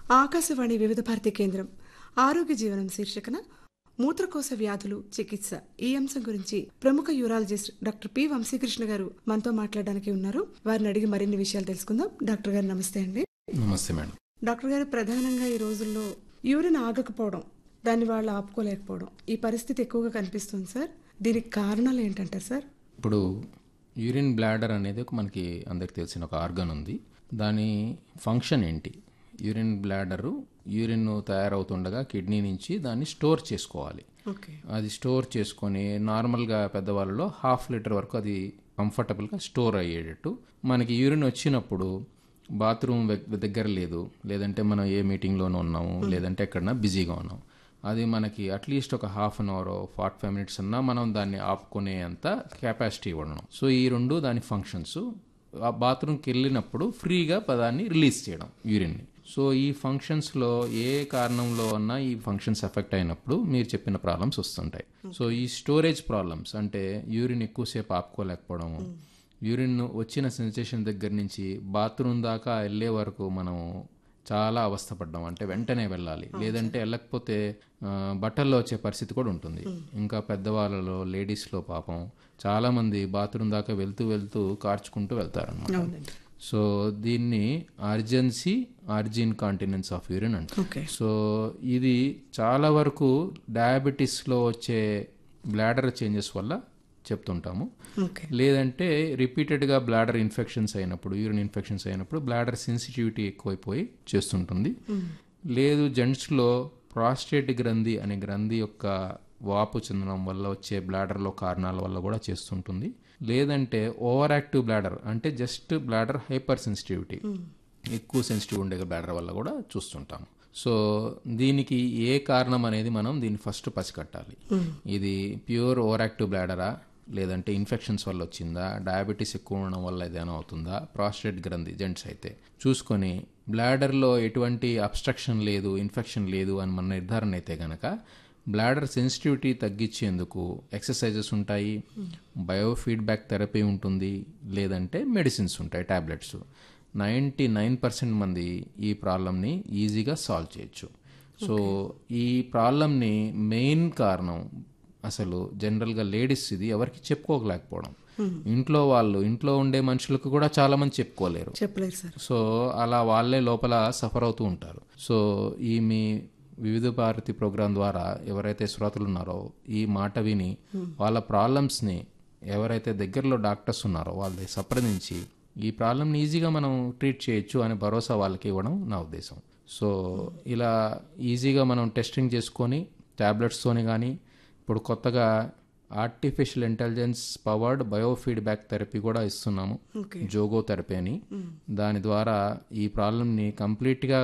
ఆకాశవాణి వివిధ భారతి కేంద్రం ఆరోగ్య జీవనం శీర్షికన మూత్రకోశ వ్యాధులు చికిత్స ఈ అంశం గురించి ప్రముఖ యూరాలజిస్ట్ డాక్టర్ పి వంశీకృష్ణ గారు మనతో మాట్లాడడానికి ఉన్నారు వారిని అడిగి మరిన్ని విషయాలు తెలుసుకుందాం డాక్టర్ గారు నమస్తే అండి నమస్తే మేడం డాక్టర్ గారు ప్రధానంగా ఈ రోజుల్లో యూరిన్ ఆగకపోవడం దాన్ని వాళ్ళు ఆపుకోలేకపోవడం ఈ పరిస్థితి ఎక్కువగా కనిపిస్తుంది సార్ దీనికి కారణాలు ఏంటంటారు సార్ ఇప్పుడు యూరిన్ బ్లాడర్ అనేది ఒక మనకి అందరికి తెలిసిన ఒక ఆర్గన్ ఉంది దాని ఫంక్షన్ ఏంటి యూరిన్ బ్లాడరు యూరిన్ తయారవుతుండగా కిడ్నీ నుంచి దాన్ని స్టోర్ చేసుకోవాలి ఓకే అది స్టోర్ చేసుకొని నార్మల్గా పెద్దవాళ్ళలో హాఫ్ లీటర్ వరకు అది కంఫర్టబుల్గా స్టోర్ అయ్యేటట్టు మనకి యూరిన్ వచ్చినప్పుడు బాత్రూమ్ దగ్గర లేదు లేదంటే మనం ఏ మీటింగ్లోనూ ఉన్నాము లేదంటే ఎక్కడన్నా బిజీగా ఉన్నాం అది మనకి అట్లీస్ట్ ఒక half an hour forty five minutes అన్నా మనం దాన్ని ఆపుకునే అంత కెపాసిటీ ఇవ్వడం సో ఈ రెండు దాని ఫంక్షన్స్ ఆ బాత్రూమ్కి వెళ్ళినప్పుడు ఫ్రీగా దాన్ని రిలీజ్ చేయడం యూరిన్ని సో ఈ ఫంక్షన్స్లో ఏ కారణంలో అన్నా ఈ ఫంక్షన్స్ ఎఫెక్ట్ అయినప్పుడు మీరు చెప్పిన ప్రాబ్లమ్స్ వస్తుంటాయి సో ఈ స్టోరేజ్ ప్రాబ్లమ్స్ అంటే యూరిన్ ఎక్కువసేపు ఆపుకోలేకపోవడము యూరిన్ వచ్చిన సెన్సేషన్ దగ్గర నుంచి బాత్రూమ్ దాకా వెళ్ళే వరకు మనం చాలా అవస్థపడ్డాం అంటే వెంటనే వెళ్ళాలి లేదంటే వెళ్ళకపోతే ఆ, బట్టల్లో వచ్చే పరిస్థితి కూడా ఉంటుంది ఇంకా పెద్దవాళ్ళలో లేడీస్లో పాపం చాలా మంది బాత్రూమ్ దాకా వెళ్తూ వెళ్తూ కార్చుకుంటూ వెళ్తారన్నమాట అవునండి సో దీన్ని urgency urge incontinence of urine అంటారు ఓకే సో ఇది చాలా వరకు డయాబెటీస్లో వచ్చే బ్లాడర్ చేంజెస్ వల్ల చెప్తుంటాము ఓకే లేదంటే రిపీటెడ్గా బ్లాడర్ ఇన్ఫెక్షన్స్ అయినప్పుడు యూరిన్ ఇన్ఫెక్షన్స్ అయినప్పుడు బ్లాడర్ సెన్సిటివిటీ ఎక్కువైపోయి చేస్తుంటుంది లేదు జెంట్స్లో ప్రాస్టేట్ గ్రంథి అనే గ్రంథి యొక్క వాపు చెందడం వల్ల వచ్చే బ్లాడర్లో కారణాల వల్ల కూడా చేస్తుంటుంది లేదంటే ఓవర్ యాక్టివ్ బ్లాడర్ అంటే జస్ట్ బ్లాడర్ హైపర్ సెన్సిటివిటీ ఎక్కువ సెన్సిటివ్ ఉండే బ్లాడర్ వల్ల కూడా చూస్తుంటాము సో దీనికి ఏ కారణం అనేది మనం దీన్ని ఫస్ట్ పసిగట్టాలి ఇది ప్యూర్ ఓవర్ యాక్టివ్ బ్లాడరా లేదంటే ఇన్ఫెక్షన్స్ వల్ల వచ్చిందా డయాబెటీస్ ఎక్కువ ఉండడం వల్ల ఏదైనా అవుతుందా ప్రాస్టేట్ గ్రంథి జెంట్స్ అయితే చూసుకొని బ్లాడర్లో ఎటువంటి అబ్స్ట్రక్షన్ లేదు ఇన్ఫెక్షన్ లేదు అని మన నిర్ధారణ అయితే గనక బ్లాడర్ సెన్సిటివిటీ తగ్గించేందుకు ఎక్సర్సైజెస్ ఉంటాయి బయోఫీడ్బ్యాక్ థెరపీ ఉంటుంది లేదంటే మెడిసిన్స్ ఉంటాయి టాబ్లెట్స్ నైంటీ నైన్ పర్సెంట్ మంది ఈ ప్రాబ్లమ్ని ఈజీగా సాల్వ్ చేయొచ్చు సో ఈ ప్రాబ్లమ్ని మెయిన్ కారణం అసలు జనరల్గా లేడీస్ ఇది ఎవరికి చెప్పుకోలేకపోవడం ఇంట్లో వాళ్ళు ఇంట్లో ఉండే మనుషులకు కూడా చాలా మంది చెప్పుకోలేరు చెప్పలేదు సార్ సో అలా వాళ్ళే లోపల సఫర్ అవుతూ ఉంటారు సో ఈ మీ వివిధ భారతి ప్రోగ్రాం ద్వారా ఎవరైతే శ్రోతలు ఉన్నారో ఈ మాట విని వాళ్ళ ప్రాబ్లమ్స్ని ఎవరైతే దగ్గరలో డాక్టర్స్ ఉన్నారో వాళ్ళని సంప్రదించి ఈ ప్రాబ్లమ్ని ఈజీగా మనం ట్రీట్ చేయొచ్చు అనే భరోసా వాళ్ళకి ఇవ్వడం నా ఉద్దేశం సో ఇలా ఈజీగా మనం టెస్టింగ్ చేసుకొని ట్యాబ్లెట్స్తోని కానీ ఇప్పుడు కొత్తగా artificial intelligence powered biofeedback therapy కూడా ఇస్తున్నాము ఓకే జోగో థెరపీ అని దాని ద్వారా ఈ ప్రాబ్లమ్ని కంప్లీట్గా